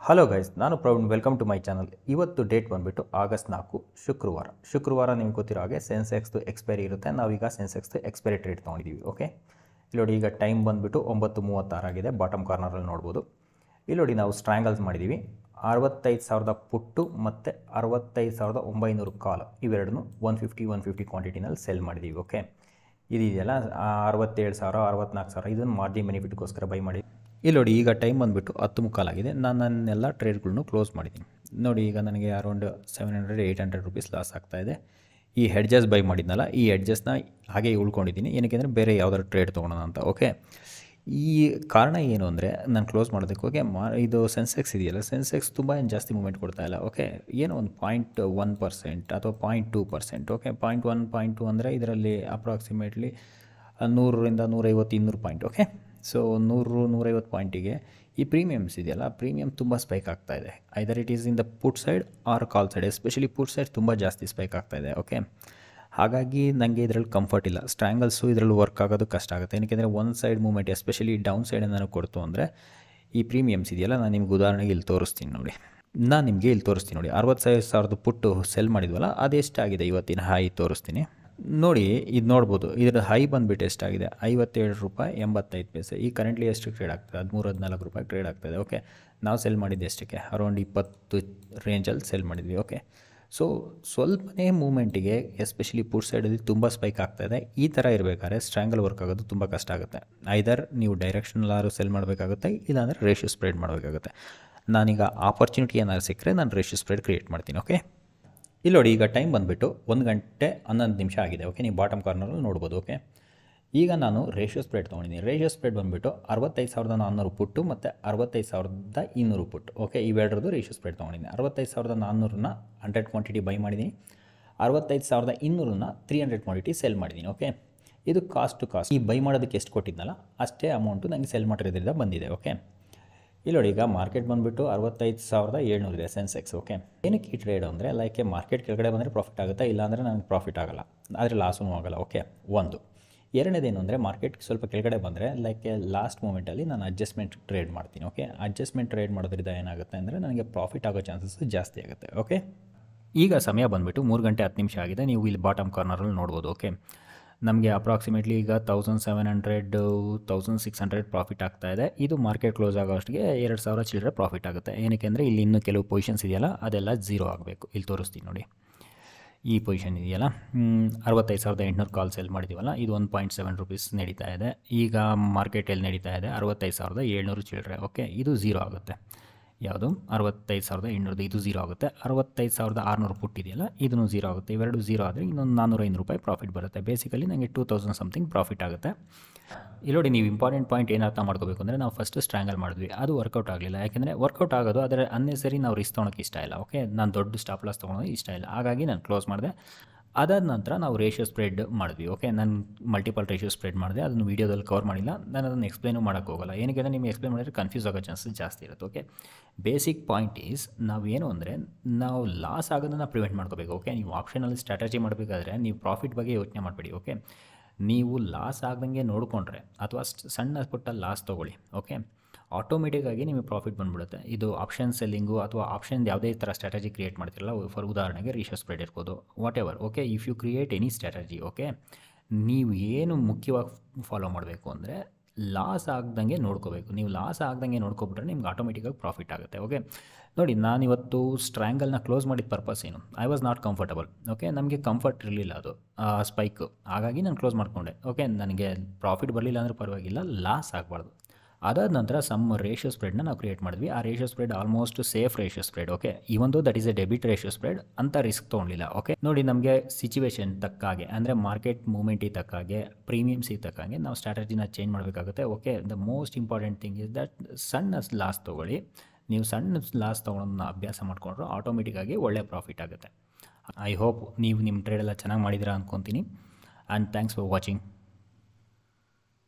hello guys ನಾನು Praveen welcome to my channel ಇವತ್ತು date ಬಂದುಬಿಟ್ಟು ಆಗಸ್ಟ್ ನಾಲ್ಕು ಶುಕ್ರವಾರ ಶುಕ್ರವಾರ ನಿಮ್ಗೆ ಗೊತ್ತಿರೋ ಹಾಗೆ ಸೆನ್ಸೆಕ್ಸ್ದು ಎಕ್ಸ್ಪೈರಿ ಇರುತ್ತೆ ನಾವೀಗ ಸೆನ್ಸೆಕ್ಸ್ದು ಎಕ್ಸ್ಪೈರಿ ಟ್ರೇಡ್ ತೊಗೊಂಡಿದ್ದೀವಿ ಓಕೆ ಇಲ್ಲಿ ನೋಡಿ ಈಗ ಟೈಮ್ ಬಂದುಬಿಟ್ಟು ಒಂಬತ್ತು ಮೂವತ್ತಾರಾಗಿದೆ ಬಾಟಮ್ ಕಾರ್ನರಲ್ಲಿ ನೋಡ್ಬೋದು ಇಲ್ಲಿ ನೋಡಿ ನಾವು ಸ್ಟ್ರ್ಯಾಂಗಲ್ಸ್ ಮಾಡಿದ್ದೀವಿ ಅರವತ್ತೈದು ಸಾವಿರದ ಪುಟ್ಟು ಮತ್ತು ಅರವತ್ತೈದು ಸಾವಿರದ ಒಂಬೈನೂರು ಕಾಲ್ ಇವೆರಡನ್ನೂ ಒನ್ ಫಿಫ್ಟಿ ಒನ್ ಫಿಫ್ಟಿ ಕ್ವಾಂಟಿಟಿನಲ್ಲಿ ಸೆಲ್ ಮಾಡಿದ್ದೀವಿ ಓಕೆ ಇದೆಯಲ್ಲ ಅರವತ್ತೇಳು ಸಾವಿರ ಅರವತ್ನಾಲ್ಕು ಸಾವಿರ ಇದನ್ನು ಮಾರ್ಜಿನ್ ಬೆನಿಫಿಟ್ಗೋಸ್ಕರ ಬೈ ಮಾಡಿ ಇಲ್ಲಿ ನೋಡಿ ಈಗ ಟೈಮ್ ಬಂದುಬಿಟ್ಟು ಹತ್ತು ಮುಕ್ಕಾಲಾಗಿದೆ ನಾನು ನನ್ನೆಲ್ಲ ಟ್ರೇಡ್ಗಳನ್ನು ಕ್ಲೋಸ್ ಮಾಡಿದ್ದೀನಿ ನೋಡಿ ಈಗ ನನಗೆ around seven hundred eight hundred rupees loss ಆಗ್ತಾಯಿದೆ ಈ ಹೆಡ್ಜಸ್ ಬೈ ಮಾಡಿದ್ನಲ್ಲ ಈ ಹೆಡ್ಜಸ್ನ ಹಾಗೆ ಉಳ್ಕೊಂಡಿದ್ದೀನಿ ಏನಕ್ಕೆ ಅಂದರೆ ಬೇರೆ ಯಾವ್ದಾದ್ರು ಟ್ರೇಡ್ ತೊಗೊಳೋಣ ಅಂತ ಓಕೆ ಈ ಕಾರಣ ಏನು ಅಂದರೆ ನಾನು ಕ್ಲೋಸ್ ಮಾಡೋದಕ್ಕೆ ಹೋಗಿ ಮಾ ಇದು ಸೆನ್ಸೆಕ್ಸ್ ಇದೆಯಲ್ಲ ಸೆನ್ಸೆಕ್ಸ್ ತುಂಬ ಏನು ಜಾಸ್ತಿ ಮೂಮೆಂಟ್ ಕೊಡ್ತಾ ಇಲ್ಲ ಓಕೆ ಏನೋ ಒಂದು ಪಾಯಿಂಟ್ ಒನ್ ಪರ್ಸೆಂಟ್ ಅಥವಾ point two percent okay point one point two ಅಂದರೆ ಇದರಲ್ಲಿ ಅಪ್ರಾಕ್ಸಿಮೇಟ್ಲಿ ನೂರರಿಂದ ನೂರೈವತ್ತು ಇನ್ನೂರು ಪಾಯಿಂಟ್ ಓಕೆ ಸೊ ನೂರು ನೂರೈವತ್ತು ಪಾಯಿಂಟಿಗೆ ಈ ಪ್ರೀಮಿಯಮ್ಸ್ ಇದೆಯಲ್ಲ ಪ್ರೀಮಿಯಮ್ ತುಂಬ ಸ್ಪೈಕ್ ಆಗ್ತಾ ಇದೆ either it is in the put side or call side especially put side ತುಂಬ ಜಾಸ್ತಿ ಸ್ಪೈಕ್ ಆಗ್ತಾ ಇದೆ ಓಕೆ ಹಾಗಾಗಿ ನನಗೆ ಇದರಲ್ಲಿ ಕಂಫರ್ಟ್ ಇಲ್ಲ ಸ್ಟ್ರ್ಯಾಂಗಲ್ಸು ಇದರಲ್ಲಿ ವರ್ಕ್ ಆಗೋದು ಕಷ್ಟ ಆಗುತ್ತೆ ಏನಕ್ಕೆ ಒಂದು side movement especially down side ನನಗೆ ಕೊಡ್ತು ಅಂದರೆ ಈ ಪ್ರೀಮಿಯಮ್ಸ್ ಇದೆಯಲ್ಲ ನಾನು ನಿಮ್ಗೆ ಉದಾಹರಣೆಗೆ ಇಲ್ಲಿ ತೋರಿಸ್ತೀನಿ ನೋಡಿ ನಾನು ನಿಮಗೆ ಇಲ್ಲಿ ತೋರಿಸ್ತೀನಿ ನೋಡಿ ಅರವತ್ತೈದು ಸಾವಿರದ ಪುಟ್ಟು ಸೆಲ್ ಮಾಡಿದ್ವಲ್ಲ ಅದೆಷ್ಟಾಗಿದೆ ಇವತ್ತಿನ ಹೈ ತೋರಿಸ್ತೀನಿ ನೋಡಿ ಇದು ನೋಡ್ಬೋದು ಇದರ ಹೈ ಬಂದುಬಿಟ್ಟು ಎಷ್ಟಾಗಿದೆ ಐವತ್ತೇಳು ರೂಪಾಯಿ ಎಂಬತ್ತೈದು ಪೈಸೆ ಈ ಕರೆಂಟ್ಲಿ ಎಷ್ಟು ಟ್ರೇಡ್ ಆಗ್ತದೆ ಹದಿಮೂರು ಹದಿನಾಲ್ಕು ರೂಪಾಯಿ ಟ್ರೇಡ್ ಆಗ್ತದೆ ಓಕೆ ನಾವು ಸೆಲ್ ಮಾಡಿದ್ದು ಎಷ್ಟಕ್ಕೆ ಅರೌಂಡ್ ಇಪ್ಪತ್ತು ರೇಂಜಲ್ಲಿ ಸೆಲ್ ಮಾಡಿದ್ವಿ ಓಕೆ ಸೊ ಸ್ವಲ್ಪನೇ ಮೂಮೆಂಟಿಗೆ ಎಸ್ಪೆಷಲಿ ಪುಟ್ ಸೈಡಲ್ಲಿ ತುಂಬ ಸ್ಪೈಕ್ ಆಗ್ತಾಯಿದೆ ಈ ಥರ ಇರಬೇಕಾದ್ರೆ ಸ್ಟ್ರ್ಯಾಂಗಲ್ ವರ್ಕ್ ಆಗೋದು ತುಂಬ ಕಷ್ಟ ಆಗುತ್ತೆ ಐದರ್ ನೀವು ಡೈರೆಕ್ಷನಲ್ಲಾದ್ರು ಸೆಲ್ ಮಾಡಬೇಕಾಗುತ್ತೆ ಇಲ್ಲಾಂದರೆ ರೇಷಿಯೋ ಸ್ಪ್ರೆಡ್ ಮಾಡಬೇಕಾಗುತ್ತೆ ನಾನೀಗ ಆಪರ್ಚುನಿಟಿ ಏನಾದ್ರು ಸಿಕ್ಕರೆ ನಾನು ರೇಷಿಯೋ ಸ್ಪ್ರೆಡ್ ಕ್ರಿಯೇಟ್ ಮಾಡ್ತೀನಿ ಓಕೆ ಇಲ್ಲಿ ನೋಡಿ ಈಗ ಟೈಮ್ ಬಂದುಬಿಟ್ಟು ಒಂದು ಗಂಟೆ ಹನ್ನೊಂದು ನಿಮಿಷ ಆಗಿದೆ ಓಕೆ ನೀವು ಬಾಟಮ್ ಕಾರ್ನರಲ್ಲಿ ನೋಡ್ಬೋದು ಓಕೆ ಈಗ ನಾನು ರೇಷಿಯೋ ಸ್ಪ್ರೆಡ್ ತೊಗೊಂಡಿದ್ದೀನಿ ರೇಷಿಯೋ ಸ್ಪ್ರೆಡ್ ಬಂದುಬಿಟ್ಟು ಅರವತ್ತೈದು ಸಾವಿರದ ನಾನ್ನೂರು ಪುಟ್ಟು ಮತ್ತು ಅರವತ್ತೈದು ಸಾವಿರದ ಇನ್ನೂರು ಪುಟ್ಟು ಓಕೆ ಇವೆರಡರದ್ದು ರೇಷಿಯೋ ಸ್ಪ್ರೆಡ್ ತೊಗೊಂಡಿದ್ದೀನಿ ಅರವತ್ತೈದು ಸಾವಿರದ ನಾನ್ನೂರನ್ನ ಹಂಡ್ರೆಡ್ ಕ್ವಾಂಟಿಟಿ ಬೈ ಮಾಡಿದ್ದೀನಿ ಅರವತ್ತೈದು ಸಾವಿರದ ಇನ್ನೂರನ್ನ ತ್ರೀ ಹಂಡ್ರೆಡ್ ಕ್ವಾಂಟಿಟಿ ಸೆಲ್ ಮಾಡಿದ್ದೀನಿ ಓಕೆ ಇದು ಕಾಸ್ಟ್ ಟು ಕಾಸ್ಟ್ ಈ ಬೈ ಮಾಡೋದಕ್ಕೆ ಎಷ್ಟು ಕೊಟ್ಟಿದ್ನಲ್ಲ ಅಷ್ಟೇ ಅಮೌಂಟು ನನಗೆ ಸೆಲ್ ಮಾಡಿರೋದ್ರಿಂದ ಬಂದಿದೆ ಓಕೆ ಇಲ್ಲಿ ನೋಡಿ ಈಗ ಮಾರ್ಕೆಟ್ ಬಂದುಬಿಟ್ಟು ಅರವತ್ತೈದು ಸಾವಿರದ ಏಳ್ನೂರಿದೆ ಸೆನ್ಸೆಕ್ಸ್ ಓಕೆ ಏನಕ್ಕೆ ಈ ಟ್ರೇಡ್ ಅಂದರೆ ಲೈಕ್ ಮಾರ್ಕೆಟ್ ಕೆಳಗಡೆ ಬಂದರೆ ಪ್ರಾಫಿಟ್ ಆಗುತ್ತೆ ಇಲ್ಲಾಂದರೆ ನನಗೆ ಪ್ರಾಫಿಟ್ ಆಗೋಲ್ಲ ಆದರೆ ಲಾಸೂ ಆಗೋಲ್ಲ ಓಕೆ ಒಂದು ಎರಡನೇದೇನು ಅಂದರೆ ಮಾರ್ಕೆಟ್ ಸ್ವಲ್ಪ ಕೆಳಗಡೆ ಬಂದರೆ ಲೈಕ್ ಲಾಸ್ಟ್ ಮೂಮೆಂಟಲ್ಲಿ ನಾನು ಅಡ್ಜಸ್ಟ್ಮೆಂಟ್ ಟ್ರೇಡ್ ಮಾಡ್ತೀನಿ ಓಕೆ ಅಡ್ಜಸ್ಟ್ಮೆಂಟ್ ಟ್ರೇಡ್ ಮಾಡೋದ್ರಿಂದ ಏನಾಗುತ್ತೆ ಅಂದರೆ ನನಗೆ ಪ್ರಾಫಿಟ್ ಆಗೋ ಚಾನ್ಸಸ್ ಜಾಸ್ತಿ ಆಗುತ್ತೆ ಓಕೆ ಈಗ ಸಮಯ ಬಂದುಬಿಟ್ಟು ಮೂರು ಗಂಟೆ ಹತ್ತು ನಿಮಿಷ ಆಗಿದೆ ನೀವು ಇಲ್ಲಿ ಬಾಟಮ್ ಕಾರ್ನರಲ್ಲಿ ನೋಡ್ಬೋದು ಓಕೆ ನಮಗೆ ಅಪ್ರಾಕ್ಸಿಮೇಟ್ಲಿ ಈಗ thousand seven hundred thousand six hundred profit ಆಗ್ತಾ ಇದೆ ಇದು ಮಾರ್ಕೆಟ್ ಕ್ಲೋಸ್ ಆಗೋ ಅಷ್ಟಿಗೆ ಎರಡು ಸಾವಿರ ಚಿಲ್ಲರೆ ಪ್ರಾಫಿಟ್ ಆಗುತ್ತೆ ಏನಕ್ಕೆ ಅಂದರೆ ಇಲ್ಲಿ ಇನ್ನೂ ಕೆಲವು ಪೊಸಿಷನ್ಸ್ ಇದೆಯಲ್ಲ ಅದೆಲ್ಲ ಝೀರೋ ಆಗಬೇಕು ಇಲ್ಲಿ ತೋರಿಸ್ತೀನಿ ನೋಡಿ ಈ ಪೊಸಿಷನ್ ಇದೆಯಲ್ಲ ಅರವತ್ತೈದು ಸಾವಿರದ ಎಂಟುನೂರು ಕಾಲ್ ಸೆಲ್ ಮಾಡಿದ್ದೀವಲ್ಲ ಇದು ಒಂದು ಪಾಯಿಂಟ್ ಸೆವೆನ್ ರುಪೀಸ್ ನಡೀತಾ ಇದೆ ಈಗ ಮಾರ್ಕೆಟಲ್ಲಿ ನಡೀತಾ ಇದೆ ಅರವತ್ತೈದು ಸಾವಿರದ ಏಳ್ನೂರು ಚಿಲ್ಲರೆ ಓಕೆ ಇದು ಝೀರೋ ಆಗುತ್ತೆ ಯಾವುದು ಅರವತ್ತೈದು ಸಾವಿರದ ಎಂಟುನೂರು ಇದು ಝೀರೋ ಆಗುತ್ತೆ ಅರವತ್ತೈದು ಸಾವಿರದ ಆರುನೂರು ಪುಟ್ ಇದೆಯಲ್ಲ ಇದನ್ನು ಝೀರೋ ಆಗುತ್ತೆ ಇವೆರಡು ಝೀರೋ ಆದರೆ ಇನ್ನೊಂದು ನಾನ್ನೂರ ಐನೂರು ರೂಪಾಯಿ ಪ್ರಾಫಿಟ್ ಬರುತ್ತೆ ಬೇಸಿಕಲಿ ನನಗೆ ಟೂ ತೌಸಂಡ್ ಸಮಥಿಂಗ್ ಪ್ರಾಫಿಟ್ ಆಗುತ್ತೆ ಇಲ್ಲಿ ನೋಡಿ ನೀವು ಇಂಪಾರ್ಟೆಂಟ್ ಪಾಯಿಂಟ್ ಏನು ಅರ್ಥ ಮಾಡ್ಕೋಬೇಕು ಅಂದರೆ ನಾವು ಫಸ್ಟ್ ಸ್ಟ್ರ್ಯಾಂಗಲ್ ಮಾಡಿದ್ವಿ ಅದು ವರ್ಕೌಟ್ ಆಗಲಿಲ್ಲ ಯಾಕೆಂದರೆ ವರ್ಕೌಟ್ ಆಗೋದು ಅದರ ಅನ್ನೆಸರಿ ನಾವು ರಿಸ್ಕ್ ತೊಗೊಳಕ್ಕೆ ಇಷ್ಟ ಇಲ್ಲ ಓಕೆ ನಾನು ದೊಡ್ಡ ಸ್ಟಾಪ್ ಲಾಸ್ ತೊಗೊಳೋದು ಇಷ್ಟ ಇಲ್ಲ ಹಾಗಾಗಿ ನಾನು ಕ್ಲೋಸ್ ಮಾಡಿದೆ ಅದಾದ ನಂತರ ನಾವು ರೇಷಿಯೋ ಸ್ಪ್ರೆಡ್ ಮಾಡಿದ್ವಿ ಓಕೆ ನಾನು ಮಲ್ಟಿಪಲ್ ರೇಷಿಯೋ ಸ್ಪ್ರೆಡ್ ಮಾಡಿದೆ ಅದನ್ನು ವೀಡಿಯೋದಲ್ಲಿ ಕವರ್ ಮಾಡಿಲ್ಲ ನಾನು ಅದನ್ನು ಎಕ್ಸ್ಪ್ಲೈನು ಮಾಡೋಕ್ಕೆ ಹೋಗಲ್ಲ ಏನಕ್ಕೆ ಅಂದರೆ ನಿಮಗೆ ಎಕ್ಸ್ಪ್ಲೈನ್ ಮಾಡಿದ್ರೆ ಕನ್ಫ್ಯೂಸ್ ಆಗೋ ಚಾನ್ಸಸ್ ಜಾಸ್ತಿ ಇರುತ್ತೆ ಓಕೆ ಬೇಸಿಕ್ ಪಾಯಿಂಟ್ ಈಸ್ ನಾವೇನು ಅಂದರೆ ನಾವು ಲಾಸ್ ಆಗೋದನ್ನು ಪ್ರಿವೆಂಟ್ ಮಾಡ್ಕೋಬೇಕು ಓಕೆ ನೀವು ಆಪ್ಷನಲ್ಲಿ ಸ್ಟ್ರಾಟಜಿ ಮಾಡಬೇಕಾದ್ರೆ ನೀವು ಪ್ರಾಫಿಟ್ ಬಗ್ಗೆ ಯೋಚನೆ ಮಾಡಬೇಡಿ ಓಕೆ ನೀವು ಲಾಸ್ ಆಗ್ದಂಗೆ ನೋಡಿಕೊಂಡ್ರೆ ಅಥವಾ ಸಣ್ಣ ಪುಟ್ಟ ಲಾಸ್ ತೊಗೊಳ್ಳಿ ಓಕೆ ಆಟೋಮೆಟಿಕ್ಕಾಗಿ ನಿಮಗೆ ಪ್ರಾಫಿಟ್ ಬಂದ್ಬಿಡುತ್ತೆ ಇದು ಆಪ್ಷನ್ ಸೆಲ್ಲಿಂಗು ಅಥವಾ ಆಪ್ಷನ್ ಯಾವುದೇ ಥರ ಸ್ಟ್ರಾಟಜಿ ಕ್ರಿಯೇಟ್ ಮಾಡ್ತಿರಲ್ಲ ಫಾರ್ ಉದಾಹರಣೆಗೆ ರಿಷೋ ಸ್ಪ್ರೆಡ್ ಇರ್ಬೋದು whatever okay if you create any strategy okay ನೀವು ಏನು ಮುಖ್ಯವಾಗಿ ಫಾಲೋ ಮಾಡಬೇಕು ಅಂದರೆ ಲಾಸ್ ಆಗ್ದಂಗೆ ನೋಡ್ಕೋಬೇಕು ನೀವು ಲಾಸ್ ಆಗ್ದಂಗೆ ನೋಡ್ಕೊಬಿಟ್ರೆ ನಿಮ್ಗೆ ಆಟೋಮೆಟಿಕಾಗಿ ಪ್ರಾಫಿಟ್ ಆಗುತ್ತೆ ಓಕೆ ನೋಡಿ ನಾನಿವತ್ತು ಸ್ಟ್ರ್ಯಾಂಗಲ್ನ ಕ್ಲೋಸ್ ಮಾಡಿದ ಪರ್ಪಸ್ ಏನು I was not comfortable okay ನಮಗೆ ಕಂಫರ್ಟ್ ಇರಲಿಲ್ಲ ಅದು ಸ್ಪೈಕು ಹಾಗಾಗಿ ನಾನು ಕ್ಲೋಸ್ ಮಾಡಿಕೊಂಡೆ ಓಕೆ ನನಗೆ ಪ್ರಾಫಿಟ್ ಬರಲಿಲ್ಲ ಅಂದರೆ ಪರವಾಗಿಲ್ಲ ಲಾಸ್ ಆಗಬಾರ್ದು ಅದಾದ ನಂತರ ಸಮ್ ರೇಷಿಯೋ ಸ್ಪ್ರೆಡ್ನ ನಾವು ಕ್ರಿಯೇಟ್ ಮಾಡಿದ್ವಿ ಆ ratio spread almost safe ratio spread okay ಇವೊಂದು that is a debit ratio spread ಅಂತ ರಿಸ್ಕ್ ತೊಗೊಂಡಿಲ್ಲ ಓಕೆ ನೋಡಿ ನಮಗೆ ಸಿಚುವೇಶನ್ ತಕ್ಕಾಗೆ ಅಂದರೆ ಮಾರ್ಕೆಟ್ ಮೂಮೆಂಟಿಗೆ ತಕ್ಕಾಗೆ ಪ್ರೀಮಿಯಮ್ಸಿಗೆ ತಕ್ಕಾಗೆ ನಾವು ಸ್ಟ್ರಾಟಜಿನ ಚೇಂಜ್ ಮಾಡಬೇಕಾಗುತ್ತೆ okay the most important thing is that ಸಣ್ಣ ಲಾಸ್ ತೊಗೊಳ್ಳಿ ನೀವು ಸಣ್ಣ ಲಾಸ್ ತೊಗೊಳೋದನ್ನ ಅಭ್ಯಾಸ ಮಾಡಿಕೊಂಡ್ರೆ ಆಟೋಮೆಟಿಕ್ಕಾಗಿ ಒಳ್ಳೆ ಪ್ರಾಫಿಟ್ ಆಗುತ್ತೆ ಐ ಹೋಪ್ ನೀವು ನಿಮ್ಮ ಟ್ರೇಡೆಲ್ಲ ಚೆನ್ನಾಗಿ ಮಾಡಿದ್ದೀರಾ ಅಂದ್ಕೊತೀನಿ ಆ್ಯಂಡ್ ಥ್ಯಾಂಕ್ಸ್ ಫಾರ್ ವಾಚಿಂಗ್